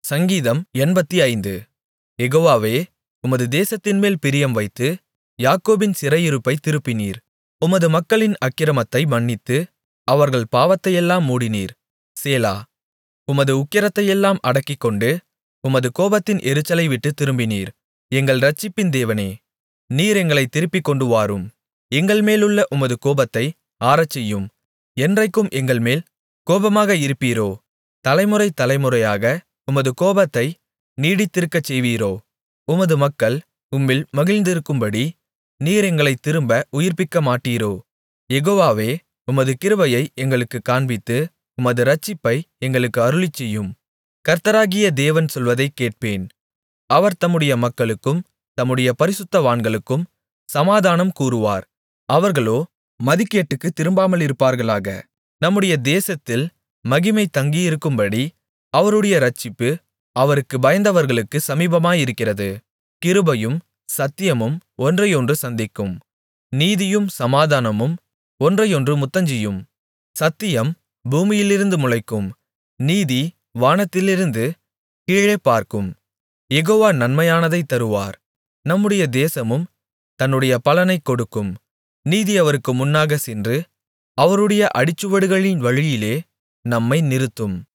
சங்கீதம் எண்பத்தைந்து யெகோவாவே உமது தேசத்தின்மேல் பிரியம் வைத்து யாக்கோபின் சிறையிருப்பைத் திருப்பினீர் உமது மக்களின் அக்கிரமத்தை மன்னித்து அவர்கள் பாவத்தையெல்லாம் மூடினீர் சேலா உமது உக்கிரத்தையெல்லாம் அடக்கிக்கொண்டு உமது கோபத்தின் எரிச்சலைவிட்டுத் திரும்பினீர் எங்கள் இரட்சிப்பின் தேவனே நீர் எங்களைத் திருப்பிக் கொண்டுவாரும் எங்கள்மேலுள்ள உமது கோபத்தை ஆறச்செய்யும் என்றைக்கும் எங்கள்மேல் கோபமாக இருப்பீரோ தலைமுறை தலைமுறையாக உமது கோபத்தை நீடித்திருக்கச் செய்வீரோ உமது மக்கள் உம்மில் மகிழ்ந்திருக்கும்படி நீர் எங்களைத் திரும்ப உயிர்ப்பிக்கமாட்டீரோ யெகோவாவே உமது கிருபையை எங்களுக்குக் காண்பித்து உமது இரட்சிப்பை எங்களுக்கு அருளிச்செய்யும் கர்த்தராகிய தேவன் சொல்வதைக் கேட்பேன் அவர் தம்முடைய மக்களுக்கும் தம்முடைய பரிசுத்தவான்களுக்கும் சமாதானம் கூறுவார் அவர்களோ மதிகேட்டுக்குத் திரும்பாமலிருப்பார்களாக நம்முடைய தேசத்தில் மகிமை தங்கியிருக்கும்படி அவருடைய இரட்சிப்பு அவருக்குப் பயந்தவர்களுக்குச் சமீபமாயிருக்கிறது கிருபையும் சத்தியமும் ஒன்றையொன்று சந்திக்கும் நீதியும் சமாதானமும் ஒன்றையொன்று முத்தஞ்செய்யும் சத்தியம் பூமியிலிருந்து முளைக்கும் நீதி வானத்திலிருந்து கீழே பார்க்கும் யெகோவா நன்மையானதைத் தருவார் நம்முடைய தேசமும் தன்னுடைய பலனைக் கொடுக்கும் நீதி அவருக்கு முன்னாகச் சென்று அவருடைய அடிச்சுவடுகளின் வழியிலே நம்மை நிறுத்தும்